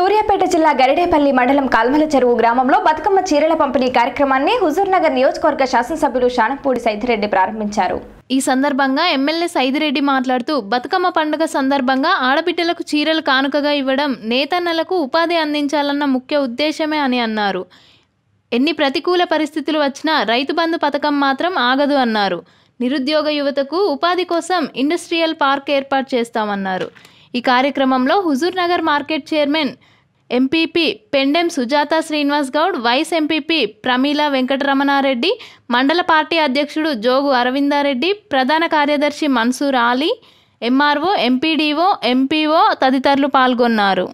సూర్యాపేట జిల్లా గరిడేపల్లి మండలం కాల్మల చెరువు గ్రామంలో బతుకమ్మ చీరల పంపిణీ కార్యక్రమాన్ని హుజూర్నగర్ నియోజకవర్గ శాసనసభ్యులు శానంపూడి సైతిరెడ్డి ప్రారంభించారు ఈ సందర్భంగా ఎమ్మెల్యే సైదిరెడ్డి మాట్లాడుతూ బతుకమ్మ పండుగ సందర్భంగా ఆడబిడ్డలకు చీరలు కానుకగా ఇవ్వడం నేతన్నలకు ఉపాధి అందించాలన్న ముఖ్య ఉద్దేశమే అని అన్నారు ఎన్ని ప్రతికూల పరిస్థితులు వచ్చినా రైతు బంధు పథకం మాత్రం ఆగదు అన్నారు నిరుద్యోగ యువతకు ఉపాధి కోసం ఇండస్ట్రియల్ పార్క్ ఏర్పాటు చేస్తామన్నారు ఈ కార్యక్రమంలో Huzur Nagar market chairman MPP Pendem Sujatha Srinivas Goud vice MPP Pramila Venkataramanareddy మండల పార్టీ అధ్యక్షుడు జోగు అరవిందారెడ్డి ప్రధాన కార్యదర్శి Mansoor Ali MRO MPDO MPO తదితరులు పాల్గొన్నారు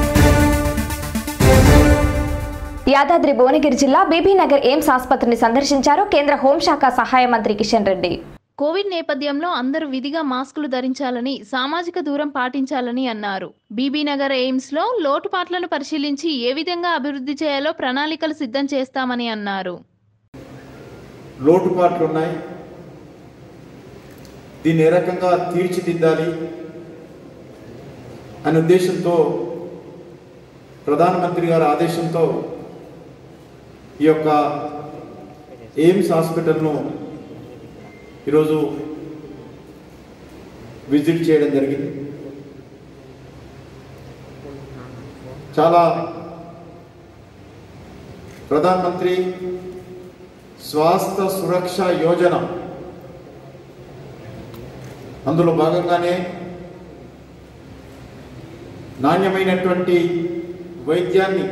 యాదాద్రి భువనగిరి జిల్లా బీబీనగర్ ఎయిమ్స్ ఆసుపత్రిని సందర్శించారు కేంద్ర హోంశాఖ సహాయ మంత్రి కిషన్ రెడ్డి కోవిడ్ నేపథ్యంలో అందరూ విధిగా మాస్కులు ధరించాలని సామాజిక దూరం పాటించాలని అన్నారు బీబీనగర్ ఎయిమ్స్లో లోటుపాట్లను పరిశీలించి ఏ విధంగా అభివృద్ధి చేయాలో ప్రణాళికలు సిద్ధం చేస్తామని అన్నారు లోటుపాట్లు ఉన్నాయి దీన్ని ఏ రకంగా తీర్చిదిద్దాలి అనే ఉద్దేశంతో ప్రధానమంత్రి గారి ఆదేశంతో ఈ యొక్క ఎయిమ్స్ హాస్పిటల్ను ఈరోజు విజిట్ చేయడం జరిగింది చాలా ప్రధానమంత్రి స్వాస్థ్య సురక్ష యోజన అందులో భాగంగానే నాణ్యమైనటువంటి వైద్యాన్ని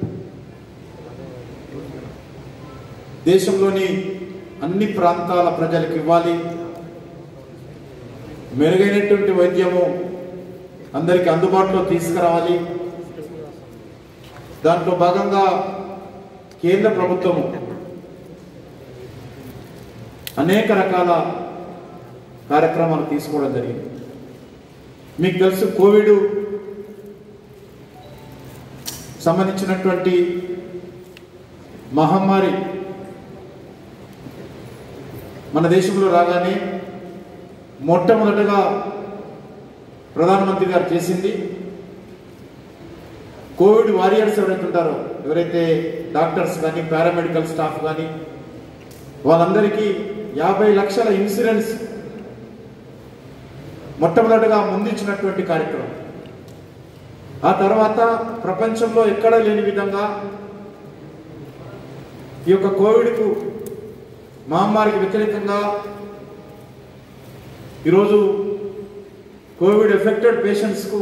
దేశంలోని అన్ని ప్రాంతాల ప్రజలకు ఇవ్వాలి మెరుగైనటువంటి వైద్యము అందరికీ అందుబాటులో తీసుకురావాలి దాంట్లో భాగంగా కేంద్ర ప్రభుత్వము అనేక రకాల కార్యక్రమాలు తీసుకోవడం జరిగింది మీకు తెలుసు కోవిడ్ సంబంధించినటువంటి మహమ్మారి మన దేశంలో రాగానే మొట్టమొదటగా ప్రధానమంత్రి గారు చేసింది కోవిడ్ వారియర్స్ ఎవరైతే ఉంటారో ఎవరైతే డాక్టర్స్ కానీ పారామెడికల్ స్టాఫ్ కానీ వాళ్ళందరికీ యాభై లక్షల ఇన్సూరెన్స్ మొట్టమొదటిగా ముందించినటువంటి కార్యక్రమం ఆ తర్వాత ప్రపంచంలో ఎక్కడ లేని విధంగా ఈ యొక్క కోవిడ్కు మహమ్మారికి వ్యతిరేకంగా ఈరోజు కోవిడ్ ఎఫెక్టెడ్ పేషెంట్స్కు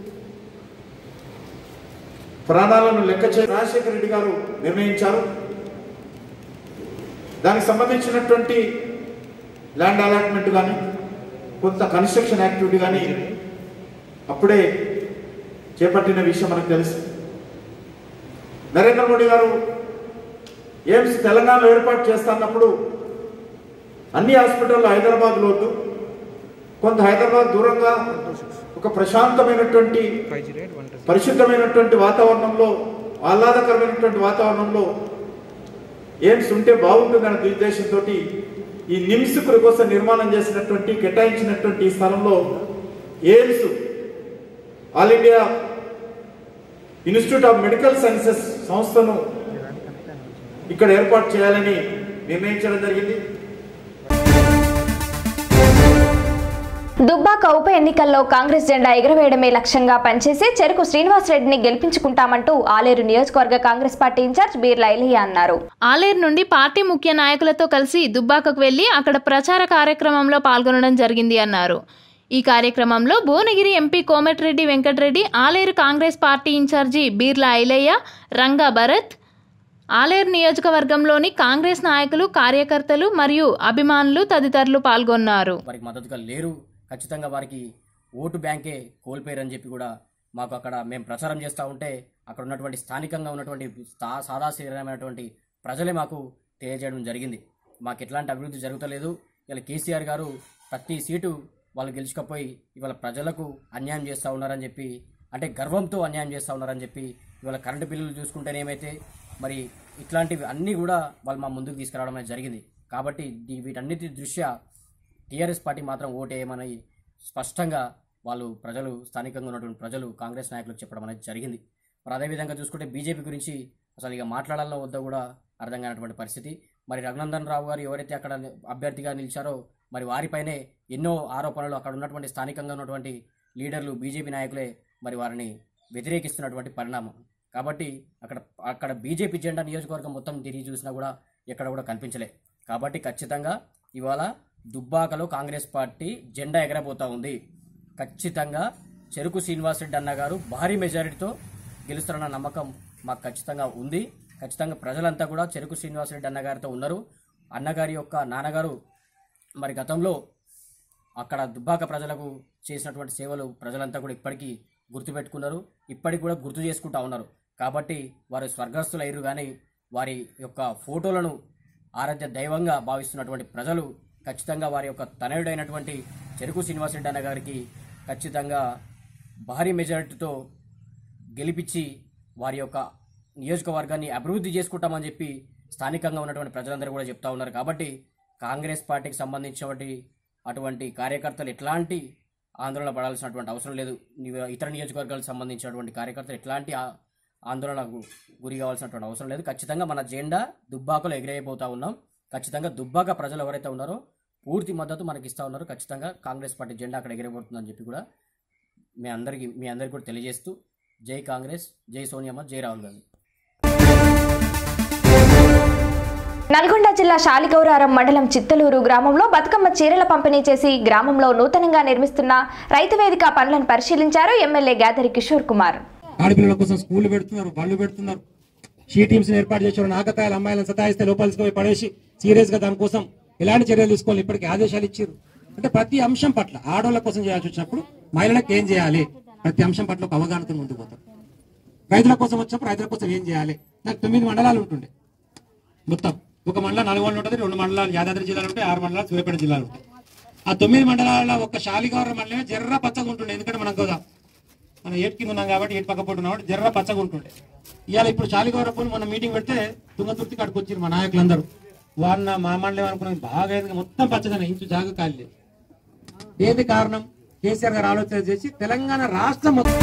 ప్రాణాలను లెక్క చే రాజశేఖర రెడ్డి గారు నిర్ణయించారు దానికి సంబంధించినటువంటి ల్యాండ్ అలాట్మెంట్ కానీ కొంత కన్స్ట్రక్షన్ యాక్టివిటీ కానీ అప్పుడే చేపట్టిన విషయం మనకు తెలుసు నరేంద్ర మోడీ గారు ఎయిమ్స్ తెలంగాణలో ఏర్పాటు చేస్తున్నప్పుడు అన్ని హాస్పిటల్లో హైదరాబాద్లో వద్దు కొంత హైదరాబాద్ దూరంగా ఒక ప్రశాంతమైనటువంటి పరిశుద్ధమైనటువంటి వాతావరణంలో ఆహ్లాదకరమైనటువంటి వాతావరణంలో ఎయిమ్స్ ఉంటే బాగుంటుందనే ఉద్దేశంతో ఈ నిమ్స్ కోసం నిర్మాణం చేసినటువంటి కేటాయించినటువంటి ఈ స్థలంలో AIIMS all India institute of medical sciences సంస్థను ఇక్కడ ఏర్పాటు చేయాలని నిర్ణయించడం జరిగింది దుబ్బాక ఉప ఎన్నికల్లో కాంగ్రెస్ జెండా ఎగురవేయడమే లక్ష్యంగా పనిచేసి చెరుకు శ్రీనివాసరెడ్డిని గెలిపించుకుంటామంటూ ఆలేరు నియోజకవర్గ Congress party incharge Beerla Ilaiah అన్నారు ఆలేరు నుండి పార్టీ ముఖ్య నాయకులతో కలిసి దుబ్బాకకు వెళ్లి అక్కడ ప్రచార కార్యక్రమంలో పాల్గొనడం జరిగింది అన్నారు ఈ కార్యక్రమంలో Bhuvanagiri MP Komatireddy Venkatreddy Aleru Congress party incharge Beerla Ailaiah Ranga Bharath Aleru నియోజకవర్గంలోని కాంగ్రెస్ నాయకులు కార్యకర్తలు మరియు అభిమానులు తదితరులు పాల్గొన్నారు వారికి మద్దతుగా లేరు ఖచ్చితంగా వారికి ఓటు బ్యాంకే కోల్పోయారని చెప్పి కూడా మాకు అక్కడ మేము ప్రచారం చేస్తూ ఉంటే అక్కడ ఉన్నటువంటి స్థానికంగా ఉన్నటువంటి స్థా- సాదాశీలమైనటువంటి ప్రజలే మాకు తెలియజేయడం జరిగింది మాకు ఎట్లాంటి అభివృద్ధి జరుగుతలేదు ఇలా కేసీఆర్ గారు ప్రతి సీటు వాళ్ళు గెలుచుకపోయి ఇవాళ ప్రజలకు అన్యాయం చేస్తూ ఉన్నారని చెప్పి అంటే గర్వంతో అన్యాయం చేస్తూ ఉన్నారని చెప్పి ఇవాళ కరెంటు బిల్లులు చూసుకుంటేనేమైతే మరి ఇట్లాంటివి అన్నీ కూడా వాళ్ళు మా ముందుకు తీసుకురావడం అనేది జరిగింది కాబట్టి దీ- వీటన్నిటి దృష్ట్యా టీఆర్ఎస్ పార్టీ మాత్రం ఓటేయమని స్పష్టంగా వాళ్ళు ప్రజలు స్థానికంగా ఉన్నటువంటి ప్రజలు కాంగ్రెస్ నాయకులకు చెప్పడం అనేది జరిగింది మరి అదేవిధంగా చూసుకుంటే బీజేపీ గురించి అసలు ఇక మాట్లాడాలో వద్దో కూడా అర్థం కానటువంటి పరిస్థితి మరి రఘునందన్ రావు గారు ఎవరైతే అక్కడ అభ్యర్థిగా నిలిచారో మరి వారిపైనే ఎన్నో ఆరోపణలు అక్కడ ఉన్నటువంటి స్థానికంగా ఉన్నటువంటి లీడర్లు బీజేపీ నాయకులే మరి వారిని వ్యతిరేకిస్తున్నటువంటి పరిణామం కాబట్టి అక్కడ అక్కడ బీజేపీ జెండా నియోజకవర్గం మొత్తం తిరిగి చూసినా కూడా ఎక్కడ కూడా కనిపించలే కాబట్టి ఖచ్చితంగా ఇవాళ దుబ్బాకలో కాంగ్రెస్ పార్టీ జెండా ఎగరబోతా ఉంది ఖచ్చితంగా చెరుకు శ్రీనివాసరెడ్డి అన్న గారు భారీ మెజారిటీతో గెలుస్తారన్న నమ్మకం మాకు ఖచ్చితంగా ఉంది ఖచ్చితంగా ప్రజలంతా కూడా చెరుకు శ్రీనివాసరెడ్డి అన్నగారితో ఉన్నారు అన్నగారి యొక్క నాన్నగారు మరి గతంలో అక్కడ దుబ్బాక ప్రజలకు చేసినటువంటి సేవలు ప్రజలంతా కూడా ఇప్పటికీ గుర్తుపెట్టుకున్నారు ఇప్పటికి కూడా గుర్తు చేసుకుంటా ఉన్నారు కాబట్టి వారు స్వర్గస్థులయ్యారు కానీ వారి యొక్క ఫోటోలను ఆరాధ్య దైవంగా భావిస్తున్నటువంటి ప్రజలు ఖచ్చితంగా వారి యొక్క తనయుడైనటువంటి చెరుకు శ్రీనివాసరెడ్డి అన్న గారికి ఖచ్చితంగా భారీ మెజారిటీతో గెలిపించి వారి యొక్క నియోజకవర్గాన్ని అభివృద్ధి చేసుకుంటామని చెప్పి స్థానికంగా ఉన్నటువంటి ప్రజలందరూ కూడా చెప్తా ఉన్నారు కాబట్టి కాంగ్రెస్ పార్టీకి సంబంధించినటువంటి అటువంటి కార్యకర్తలు ఎట్లాంటి ఆందోళన పడాల్సినటువంటి అవసరం లేదు నీవు- ఇతర నియోజకవర్గాలకు సంబంధించినటువంటి కార్యకర్తలు ఎట్లాంటి ఆ- ఆందోళనకు గురి కావాల్సినటువంటి అవసరం లేదు ఖచ్చితంగా మన జెండా దుబ్బాకలో ఎగిరైపోతా ఉన్నాం ఖచ్చితంగా దుబ్బాక ప్రజలు ఎవరైతే ఉన్నారో పూర్తి మద్దతు మనకి ఇస్తా ఉన్నారు ఖచ్చితంగా కాంగ్రెస్ పార్టీ జెండా అక్కడ ఎగిరైపోతుందని చెప్పి కూడా మీ అందరికీ మీ అందరికీ కూడా తెలియజేస్తూ జై కాంగ్రెస్ జై సోనియమ్మ జై రాహుల్ గాంధీ నల్గొండ జిల్లా శాలిగౌరారం మండలం చిత్తలూరు గ్రామంలో బతుకమ్మ చీరల పంపిణీ చేసి గ్రామంలో నూతనంగా నిర్మిస్తున్న రైతు వేదిక పనులను పరిశీలించారు ఎమ్మెల్యే గాదరి కిషోర్ కుమార్ ఆడపిల్లల కోసం స్కూల్ పెడుతున్నారు బళ్ళు పెడుతున్నారు షీ టీమ్స్ ఏర్పాటు చేశారు నాగకాయలు అమ్మాయిలను సతాయిస్తే లోపలికి పడేసి సీరియస్ గా దానికోసం ఎలాంటి చర్యలు తీసుకోవాలి ఇప్పటికి ఆదేశాలు ఇచ్చారు అంటే ప్రతి అంశం పట్ల ఆడవాళ్ళ కోసం చేయాల్సి వచ్చినప్పుడు మహిళలకు ఏం చేయాలి ప్రతి అంశం పట్ల ఒక అవగాహనతో ముందుకు పోతారు రైతుల కోసం వచ్చినప్పుడు రైతుల కోసం ఏం చేయాలి నాకు తొమ్మిది మండలాలు ఉంటుండే మొత్తం ఒక మండలం నల్గొండ ఉంటుంది రెండు మండలాలు యాదాద్రి జిల్లాలు ఉంటాయి ఆరు మండలాలు సూర్యాపేట జిల్లాలు ఉంటాయి ఆ తొమ్మిది మండలాల ఒక శాలిగౌర మండలమే జర్ర పచ్చగా ఉంటుండే ఎందుకంటే మనం కదా మనం ఏటు కింద ఉన్నాం కాబట్టి ఏటు పక్క పొట్టు ఉన్నాం కాబట్టి జర్ర పచ్చగా ఉంటుండే ఇవాళ ఇప్పుడు చాలిగౌరప్పుడు మన మీటింగ్ పెడితే తుంగతుర్తి కాడికి వచ్చింది మా నాయకులందరూ వాళ్ళ మా మండలం అనుకున్నాం బాగా అయింది మొత్తం పచ్చదనం ఇంచు జాగ కాలేదు ఏంది కారణం కేసీఆర్ గారు ఆలోచన చేసి తెలంగాణ రాష్ట్రం మొత్తం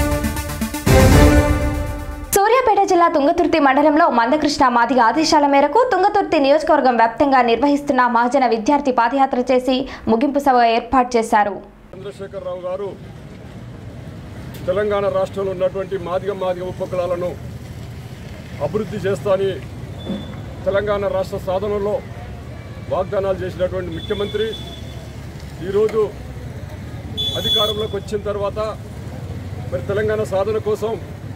సూర్యాపేట జిల్లా తుంగతుర్తి మండలంలో మందకృష్ణ మాదిగ ఆదేశాల మేరకు తుంగతుర్తి నియోజకవర్గం వ్యాప్తంగా నిర్వహిస్తున్న మహాజన విద్యార్థి పాదయాత్ర చేసి ముగింపు సభ ఏర్పాటు చేశారు చంద్రశేఖరరావు గారు తెలంగాణ రాష్ట్రంలో ఉన్నటువంటి మాదిగ మాదిగ ఉపకులాలను అభివృద్ధి చేస్తాని తెలంగాణ రాష్ట్ర సాధనలో వాగ్దానాలు చేసినటువంటి ముఖ్యమంత్రి ఈరోజు అధికారంలోకి వచ్చిన తర్వాత మరి తెలంగాణ సాధన కోసం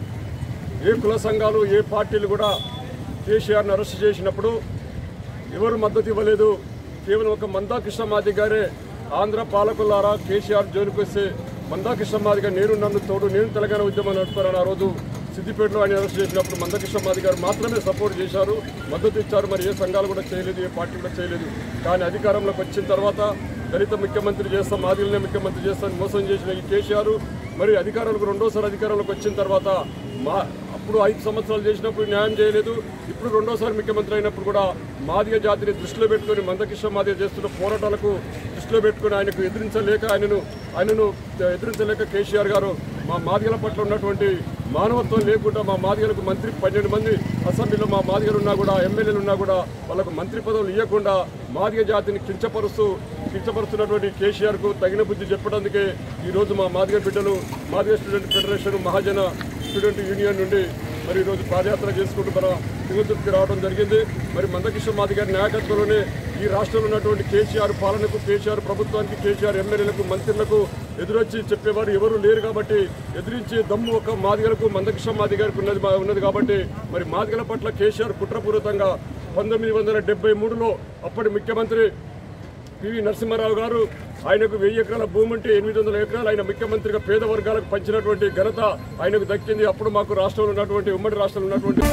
ఏ కుల సంఘాలు ఏ పార్టీలు కూడా కేసీఆర్ని అరెస్ట్ చేసినప్పుడు ఎవరు మద్దతు ఇవ్వలేదు కేవలం ఒక మందాకృష్ణ మాది గారే ఆంధ్ర పాలకులారా కేసీఆర్ జోలికి వస్తే మందాకృష్ణ మాది గారు నేను నన్ను తోడు నేను తెలంగాణ ఉద్యమం నడుపుతానని ఆ రోజు సిద్దిపేటలో ఆయన అరెస్ట్ చేసినప్పుడు మందకృష్ణ మాది గారు మాత్రమే సపోర్ట్ చేశారు మద్దతు ఇచ్చారు మరి ఏ సంఘాలు కూడా చేయలేదు ఏ పార్టీ కూడా చేయలేదు కానీ అధికారంలోకి వచ్చిన తర్వాత దళిత ముఖ్యమంత్రి చేస్తాం మాదిలనే ముఖ్యమంత్రి చేస్తాను మోసం చేసిన ఈ కేసీఆర్ మరి అధికారంలోకి రెండోసారి అధికారంలోకి వచ్చిన తర్వాత మా అప్పుడు ఐదు సంవత్సరాలు చేసినప్పుడు న్యాయం చేయలేదు ఇప్పుడు రెండోసారి ముఖ్యమంత్రి అయినప్పుడు కూడా మాదిగ జాతిని దృష్టిలో పెట్టుకొని మందకృష్ణ మాదిగ చేస్తున్న పోరాటాలకు దృష్టిలో పెట్టుకొని ఆయనకు ఎదిరించలేక ఆయనను ఆయనను ఎదిరించలేక కేసీఆర్ గారు మా మాదిగల పట్ల ఉన్నటువంటి మానవత్వం లేకుండా మా మాదిగలకు మంత్రి పన్నెండు మంది అసెంబ్లీలో మా మాదిగలు ఉన్నా కూడా ఎమ్మెల్యేలు ఉన్నా కూడా వాళ్ళకు మంత్రి పదవులు ఇవ్వకుండా మాదిగ జాతిని కించపరుస్తూ కించపరుస్తున్నటువంటి కేసీఆర్కు తగిన బుద్ధి చెప్పడానికే ఈరోజు మా మాదిగ బిడ్డలు Madiga student federation Mahajana student union నుండి మరి ఈరోజు పాదయాత్ర చేసుకుంటూ మన తిరుపతికి రావడం జరిగింది మరి మందకిషోర్ మాది గారి నాయకత్వంలోనే ఈ రాష్ట్రంలో ఉన్నటువంటి కేసీఆర్ పాలనకు కేసీఆర్ ప్రభుత్వానికి కేసీఆర్ ఎమ్మెల్యేలకు మంత్రులకు ఎదురొచ్చి చెప్పేవారు ఎవరు లేరు కాబట్టి ఎదిరించి దమ్ము ఒక మాదిగలకు మందకిషోర్ మాది గారికి ఉన్నది ఉన్నది కాబట్టి మరి మాదిగల పట్ల కేసీఆర్ కుట్రపూరితంగా పంతొమ్మిది వందల డెబ్బై మూడులో అప్పటి ముఖ్యమంత్రి పివి నరసింహారావు గారు ఆయనకు వెయ్యి ఎకరాల భూమి ఉంటే ఎనిమిది వందల ఎకరాలు ఆయన ముఖ్యమంత్రిగా పేద వర్గాలకు పంచినటువంటి ఘనత ఆయనకు దక్కింది అప్పుడు మాకు రాష్ట్రంలో ఉన్నటువంటి ఉమ్మడి రాష్ట్రంలో ఉన్నటువంటి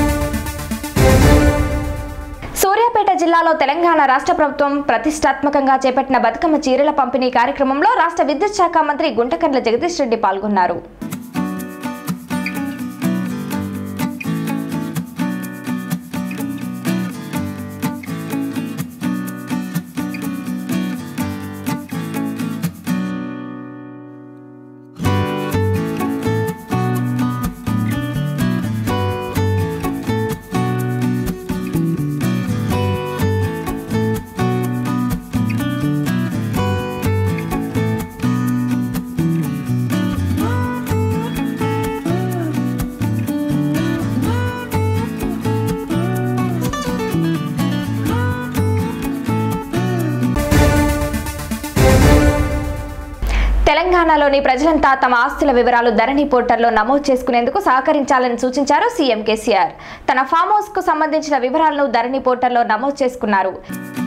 సూర్యాపేట జిల్లాలో తెలంగాణ రాష్ట్ర ప్రభుత్వం ప్రతిష్టాత్మకంగా చేపట్టిన బతుకమ్మ చీరల పంపిణీ కార్యక్రమంలో రాష్ట్ర విద్యుత్ శాఖ మంత్రి గుంటకండ్ల జగదీష్ రెడ్డి పాల్గొన్నారు తెలంగాణలోని ప్రజలంతా తమ ఆస్తుల వివరాలు ధరణి పోర్టల్లో నమోదు చేసుకునేందుకు సహకరించాలని సూచించారు సీఎం కేసీఆర్ తన ఫామ్ హౌస్ కు సంబంధించిన వివరాలను ధరణి పోర్టల్లో నమోదు చేసుకున్నారు